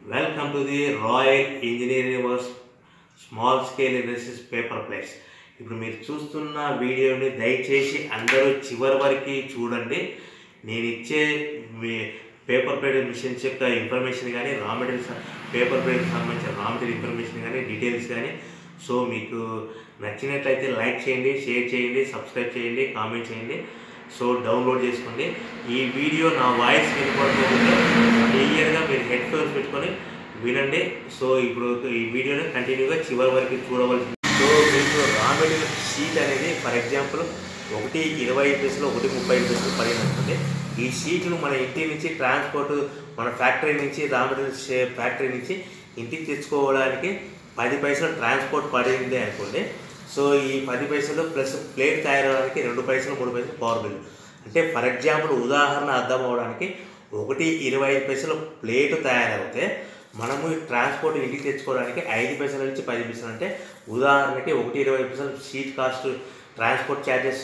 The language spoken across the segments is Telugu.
Welcome to the Royal Engineering Works small scale industries paper plates ఇప్పుడు మీరు చూస్తున్న వీడియోని దయచేసి అందరూ చివరి వరకు చూడండి నేను ఇచ్చే మీ పేపర్ ప్లేట్ మిషన్స్ యొక్క ఇన్ఫర్మేషన్ కానీ రా మెటీరియల్స్ పేపర్ ప్లేట్కి సంబంధించిన రా మెటీరియల్ ఇన్ఫర్మేషన్ కానీ డీటెయిల్స్ కానీ సో మీకు నచ్చినట్లయితే లైక్ చేయండి షేర్ చేయండి సబ్స్క్రైబ్ చేయండి కామెంట్ చేయండి సో డౌన్లోడ్ చేసుకోండి ఈ వీడియో నా వాయిస్ వినపడుతుంటే క్లియర్గా మీరు హెడ్ ఫోన్స్ పెట్టుకొని వినండి సో ఇప్పుడు ఈ వీడియోని కంటిన్యూగా చివరి వరకు చూడవలసింది సో మీకు రా మెటీరియల్ షీట్ అనేది ఫర్ ఎగ్జాంపుల్ ఒకటి ఇరవై ఐదు పైసలు ఒకటి ముప్పై ఐదు పైసలు పడింది అనుకోండి ఈ షీట్ను మన ఇంటి నుంచి ట్రాన్స్పోర్ట్ మన ఫ్యాక్టరీ నుంచి రా మెటీరియల్ ఫ్యాక్టరీ నుంచి ఇంటికి తెచ్చుకోవడానికి పది పైసలు ట్రాన్స్పోర్ట్ పడింది అనుకోండి సో ఈ పది పైసలు ప్లస్ ప్లేట్ తయారవడానికి రెండు పైసలు మూడు పైసలు పవర్ బిల్ అంటే ఫర్ ఎగ్జాంపుల్ ఉదాహరణ అర్థం అవడానికి ఒకటి ఇరవై ఐదు పైసలు ప్లేట్ తయారవుతే మనము ఈ ట్రాన్స్పోర్ట్ ఇంటికి తెచ్చుకోవడానికి ఐదు పైసల నుంచి పది పైసలు అంటే ఉదాహరణకి ఒకటి ఇరవై పైసలు షీట్ కాస్ట్ ట్రాన్స్పోర్ట్ ఛార్జెస్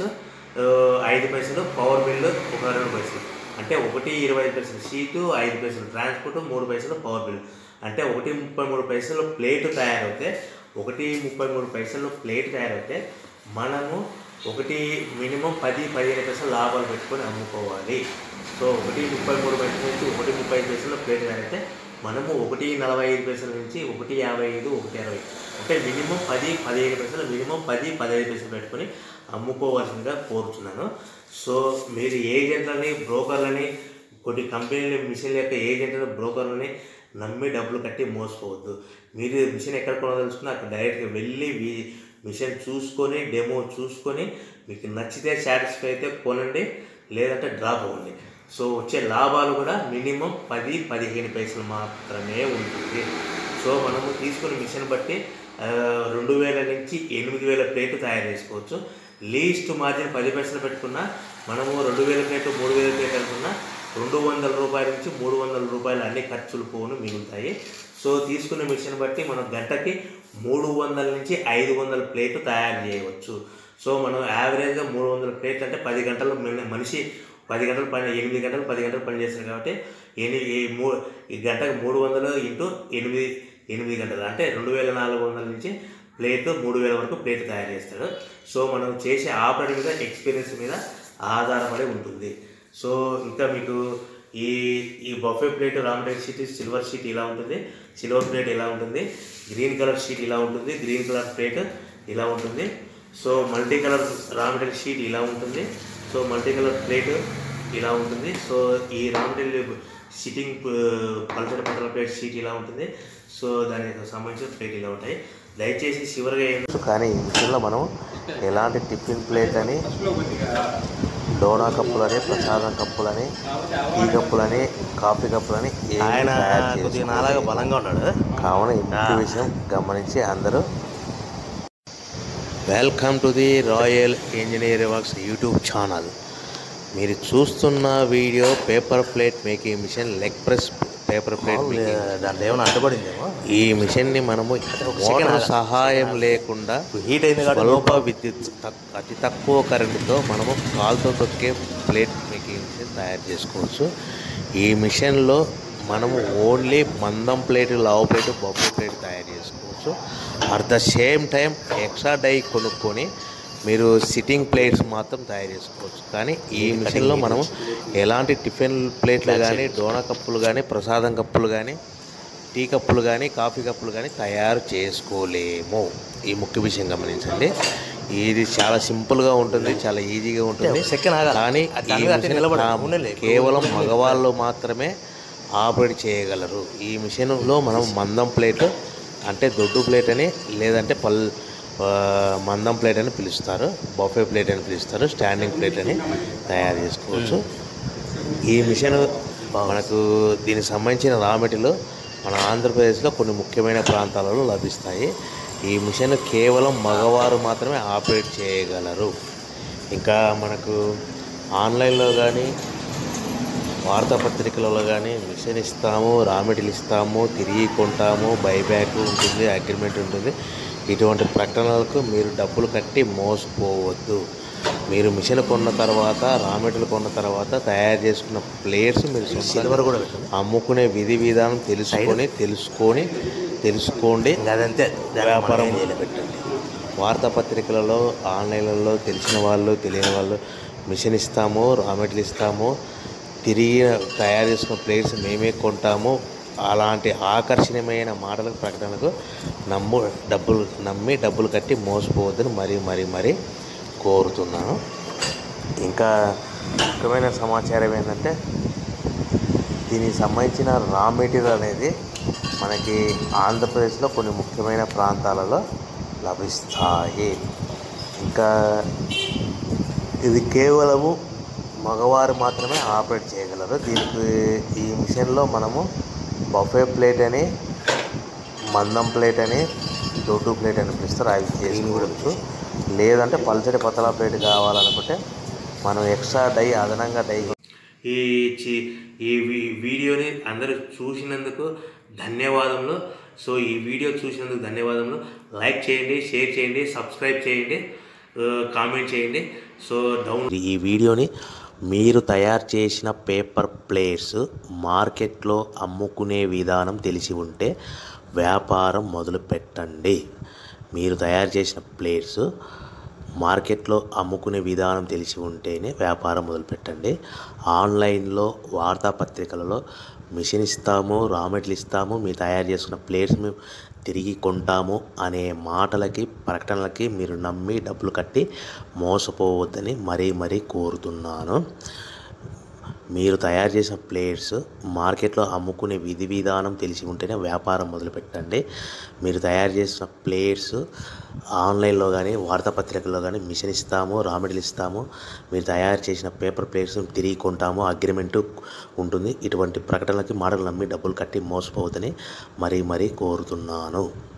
ఐదు పైసలు పవర్ బిల్లు ఒక రెండు పైసలు అంటే ఒకటి ఇరవై ఐదు పైసలు షీటు ఐదు పైసలు ట్రాన్స్పోర్ట్ మూడు పైసలు పవర్ బిల్ అంటే ఒకటి ముప్పై మూడు పైసలు ప్లేట్ తయారవుతే ఒకటి ముప్పై మూడు పైసలు ప్లేట్ తయారైతే మనము ఒకటి మినిమం పది పదిహేను పైసలు లాభాలు పెట్టుకొని అమ్ముకోవాలి సో ఒకటి ముప్పై మూడు పైసల నుంచి ఒకటి ముప్పై ఐదు పైసలు ప్లేట్ తయారైతే మనము ఒకటి నలభై ఐదు పైసల నుంచి ఒకటి యాభై ఐదు ఒకటి అరవై అంటే మినిమం పది పదిహేను పైసలు మినిమం పది పదిహేను పైసలు పెట్టుకొని అమ్ముకోవాల్సిందిగా కోరుతున్నాను సో మీరు ఏజెంట్లని బ్రోకర్లని కొన్ని కంపెనీల మిషన్ల యొక్క ఏజెంట్లను బ్రోకర్లని నమ్మి డబ్బులు కట్టి మోసపోవద్దు మీరు మిషన్ ఎక్కడ కొనదలుచుకున్నా అక్కడ డైరెక్ట్గా వెళ్ళి వీ- మిషన్ చూసుకొని డెమో చూసుకొని మీకు నచ్చితే సాటిస్ఫై అయితే కొనండి లేదంటే డ్రాప్ అవ్వండి సో వచ్చే లాభాలు కూడా మినిమం పది పదిహేను పైసలు మాత్రమే ఉంటుంది సో మనము తీసుకున్న మిషన్ బట్టి ఆ, రెండు వేల నుంచి ఎనిమిది వేల ప్లేట్లు తయారు చేసుకోవచ్చు లీస్ట్ మార్జిన్ పది పైసలు పెట్టుకున్నా మనము రెండు వేల ప్లేట్ మూడు వేల ప్లేట్ అనుకున్నా రెండు వందల రూపాయల నుంచి మూడు వందల రూపాయలు అన్ని ఖర్చులు పోను మిగులుతాయి సో తీసుకున్న మిషన్ బట్టి మనం గంటకి మూడు వందల నుంచి ఐదు వందల ప్లేట్లు తయారు చేయవచ్చు సో మనం యావరేజ్గా మూడు వందల ప్లేట్లు అంటే పది గంటలు మన- మనిషి పది గంటలు పని ఎనిమిది గంటలు పది గంటలు పని చేస్తారు కాబట్టి ఎనిమిది మూ ఈ గంటకు మూడు వందలు ఇంటూ ఎనిమిది ఎనిమిది గంటలు అంటే రెండు వేల నాలుగు వందల నుంచి ప్లేట్ మూడు వేల వరకు ప్లేట్ తయారు చేస్తాడు సో మనం చేసే ఆపరేట్ మీద ఎక్స్పీరియన్స్ మీద ఆధారపడి ఉంటుంది సో ఇంకా మీకు ఈ ఈ బఫే ప్లేట్ రామటెక్ షీట్ సిల్వర్ షీట్ ఇలా ఉంటుంది సిల్వర్ ప్లేట్ ఇలా ఉంటుంది గ్రీన్ కలర్ షీట్ ఇలా ఉంటుంది గ్రీన్ కలర్ ప్లేట్ ఇలా ఉంటుంది సో మల్టీ కలర్ రామటెక్ షీట్ ఇలా ఉంటుంది సో మల్టీ కలర్ ప్లేట్ ఇలా ఉంటుంది సో ఈ రామటెల్ సిట్టింగ్ పల్చడి పట్టల ప్లేట్ షీట్ ఇలా ఉంటుంది సో దానికి సంబంధించిన ప్లేట్ ఇలా ఉంటాయి దయచేసి చివరిగా ఏం కానీ ఈ మిషన్లో మనం ఎలాంటి టిఫిన్ ప్లేట్ అని డోనా కప్పులని ప్రసాదం కప్పులని టీ కప్పులని కాఫీ కప్పులని ఏమీ ఆయన తయారు కొద్దిగా చేసుకోలేదు. నాలాగా బలంగా ఉన్నాడు కావున ఈ ముఖ్య విషయం గమనించి అందరూ welcome to the Royal Engineering Works YouTube channel మీరు చూస్తున్న video paper plate making machine leg press paper plate making దాంట్లో ఏమైనా అడ్డుపడిందేమో ఈ మిషన్ని మనము మోటార్ సహాయం లేకుండా హీట్ అయింది కాబట్టి స్వల్ప విద్యుత్ తక్- అతి తక్కువ కరెంటుతో మనము కాలుతో తొక్కే ప్లేట్ మేకింగ్ మిషన్ తయారు చేసుకోవచ్చు ఈ మిషన్లో మనము ఓన్లీ మందం ప్లేట్ లావు ప్లేట్ బొబ్బు ప్లేట్ తయారు చేసుకోవచ్చు at the same time extra die కొనుక్కొని మీరు సిట్టింగ్ ప్లేట్స్ మాత్రం తయారు చేసుకోవచ్చు కానీ ఈ మిషన్లో మనము ఎలాంటి టిఫిన్ ప్లేట్లు కానీ డోనా కప్పులు కానీ ప్రసాదం కప్పులు కానీ టీ కప్పులు కానీ కాఫీ కప్పులు కానీ తయారు చేసుకోలేము ఈ ముఖ్య విషయం గమనించండి ఇది చాలా సింపుల్గా ఉంటుంది చాలా ఈజీగా ఉంటుంది సెకండ్ ఆగాలి. కానీ అది ఈ దాని మీద అట్టే మిషన్ నిలబడి కా- ఉండలే. కేవలం మగవాళ్ళు మాత్రమే ఆపరేట్ చేయగలరు ఈ మిషన్లో మనం మందం ప్లేట్ అంటే దొడ్డు ప్లేట్ అని లేదంటే పల్ ఆ, మందం ప్లేట్ అని పిలుస్తారు బఫే ప్లేట్ అని పిలుస్తారు స్టాండింగ్ ప్లేట్ అని తయారు చేసుకోవచ్చు ఈ మిషన్ మనకు దీనికి సంబంధించిన రా మెటీరియల్ మన ఆంధ్రప్రదేశ్లో కొన్ని ముఖ్యమైన ప్రాంతాలలో లభిస్తాయి ఈ మిషన్ కేవలం మగవారు మాత్రమే ఆపరేట్ చేయగలరు ఇంకా మనకు ఆన్లైన్లో కానీ వార్తాపత్రికలలో కానీ మిషన్ ఇస్తాము రా మెటీరియల్ ఇస్తాము తిరిగి కొంటాము బైబ్యాక్ ఉంటుంది అగ్రిమెంట్ ఉంటుంది ఇటువంటి ప్రకటనలకు మీరు డబ్బులు కట్టి మోసపోవద్దు మీరు మిషన్ కొన్న తర్వాత రా మెటీరియల్ కొన్న తర్వాత తయారు చేసుకున్న ప్లేయర్స్ మీరు సిల్వర్ కూడా అమ్ముకునే విధి విధానం తెలుసుకొని తెలుసుకొని తెలుసుకోండి అదంతే వ్యాపారం పెట్టండి వార్తాపత్రికలలో ఆన్లైన్లలో తెలిసిన వాళ్ళు తెలియని వాళ్ళు మిషన్ ఇస్తాము రా మెటీరియల్ ఇస్తాము తిరిగి తయారు చేసుకున్న ప్లేట్స్ మేమే కొంటాము అలాంటి ఆకర్షణీయమైన మాటలకు ప్రకటనలకు నమ్ము డబ్బులు నమ్మి డబ్బులు కట్టి మోసపోవద్దని మరీ మరీ మరీ కోరుతున్నాను ఇంకా ముఖ్యమైన సమాచారం ఏంటంటే దీనికి సంబంధించిన రా మెటీరియల్ అనేది మనకి ఆంధ్రప్రదేశ్లో కొన్ని ముఖ్యమైన ప్రాంతాలలో లభిస్తాయి ఇంకా ఇది కేవలము మగవారు మాత్రమే ఆపరేట్ చేయగలరు దీనికి ఈ మిషన్లో మనము బఫే ప్లేట్ అని మందం ప్లేట్ అని దొడ్డు ప్లేట్ అని పిలుస్తారు అవి చేసుకోవచ్చు లేదంటే పల్చడి పతలా ప్లేట్ కావాలనుకుంటే మనం ఎక్స్ట్రా డై అదనంగా డై ఈ చి- ఈ వి- వీడియోని అందరూ చూసినందుకు ధన్యవాదములు సో ఈ వీడియో చూసినందుకు ధన్యవాదములు లైక్ చేయండి షేర్ చేయండి సబ్స్క్రైబ్ చేయండి ఆ, కామెంట్ చేయండి సో డౌన్ ఈ వీడియోని మీరు తయారు చేసిన పేపర్ ప్లేట్స్ మార్కెట్లో అమ్ముకునే విధానం తెలిసి ఉంటే వ్యాపారం మొదలు పెట్టండి మీరు తయారు చేసిన ప్లేట్స్ మార్కెట్లో అమ్ముకునే విధానం తెలిసి ఉంటేనే వ్యాపారం మొదలు పెట్టండి ఆన్లైన్లో వార్తాపత్రికలలో మిషన్ ఇస్తాము రా మెటీరియల్ ఇస్తాము మీరు తయారు చేసుకున్న ప్లేట్స్ మేము తిరిగి కొంటాము అనే మాటలకి ప్రకటనలకి మీరు నమ్మి డబ్బులు కట్టి మోసపోవద్దని మరీ మరీ కోరుతున్నాను మీరు తయారు చేసిన ప్లేట్స్ మార్కెట్లో అమ్ముకునే విధి విధానం తెలిసి ఉంటేనే వ్యాపారం మొదలుపెట్టండి మీరు తయారు చేసిన ప్లేట్స్ ఆన్లైన్లో కానీ వార్తాపత్రికల్లో కానీ మిషన్ ఇస్తాము రా మెటీరియల్ ఇస్తాము మీరు తయారు చేసిన పేపర్ ప్లేట్స్ తిరిగి కొంటాము అగ్రిమెంట్ ఉంటుంది ఇటువంటి ప్రకటనలకి మాటలు నమ్మి డబ్బులు కట్టి మోసపోవద్దని మరీ మరీ కోరుతున్నాను